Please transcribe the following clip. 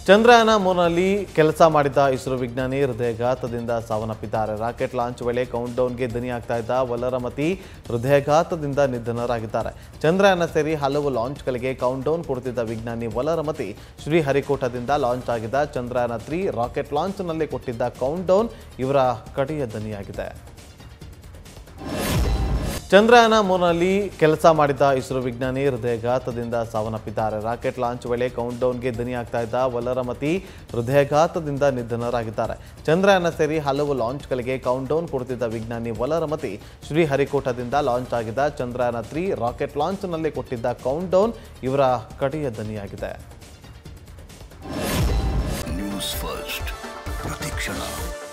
ಚಂದ್ರಯಾನ ಮೂರನಲ್ಲಿ ಕೆಲಸ ಮಾಡಿದ ಇಸ್ರೋ ವಿಜ್ಞಾನಿ ಹೃದಯಘಾತದಿಂದ ಸಾವನ್ನಪ್ಪಿದ್ದಾರೆ ರಾಕೆಟ್ ಲಾಂಚ್ ವೇಳೆ ಕೌಂಟ್ ಡೌನ್ಗೆ ದನಿಯಾಗ್ತಾ ಇದ್ದ ವಲ್ಲರಮತಿ ಹೃದಯಘಾತದಿಂದ ನಿಧನರಾಗಿದ್ದಾರೆ ಚಂದ್ರಯಾನ ಸೇರಿ ಹಲವು ಲಾಂಚ್ಗಳಿಗೆ ಕೌಂಟ್ ಡೌನ್ ಕೊಡುತ್ತಿದ್ದ ವಿಜ್ಞಾನಿ ವಲರಮತಿ ಶ್ರೀಹರಿಕೋಟದಿಂದ ಲಾಂಚ್ ಆಗಿದ್ದ ಚಂದ್ರಯಾನ ತ್ರೀ ರಾಕೆಟ್ ಲಾಂಚ್ನಲ್ಲಿ ಕೊಟ್ಟಿದ್ದ ಕೌಂಟ್ ಡೌನ್ ಇವರ ಕಡೆಯ ದನಿಯಾಗಿದೆ ಚಂದ್ರಯಾನ ಮೂರನಲ್ಲಿ ಕೆಲಸ ಮಾಡಿದ ಇಸ್ರೋ ವಿಜ್ಞಾನಿ ಹೃದಯಘಾತದಿಂದ ಸಾವನ್ನಪ್ಪಿದ್ದಾರೆ ರಾಕೆಟ್ ಲಾಂಚ್ ವೇಳೆ ಕೌಂಟ್ ಡೌನ್ಗೆ ದನಿಯಾಗ್ತಾ ಇದ್ದ ವಲ್ಲರಮತಿ ಹೃದಯಘಾತದಿಂದ ನಿಧನರಾಗಿದ್ದಾರೆ ಚಂದ್ರಯಾನ ಸೇರಿ ಹಲವು ಲಾಂಚ್ಗಳಿಗೆ ಕೌಂಟ್ ಡೌನ್ ಕೊಡುತ್ತಿದ್ದ ವಿಜ್ಞಾನಿ ವಲರಮತಿ ಶ್ರೀಹರಿಕೋಟದಿಂದ ಲಾಂಚ್ ಆಗಿದ್ದ ಚಂದ್ರಯಾನ ತ್ರೀ ರಾಕೆಟ್ ಲಾಂಚ್ನಲ್ಲಿ ಕೊಟ್ಟಿದ್ದ ಕೌಂಟ್ ಡೌನ್ ಇವರ ಕಡೆಯ ದನಿಯಾಗಿದೆ ನ್ಯೂಸ್ ಫಸ್ಟ್ ಪ್ರತಿಕ್ಷಣ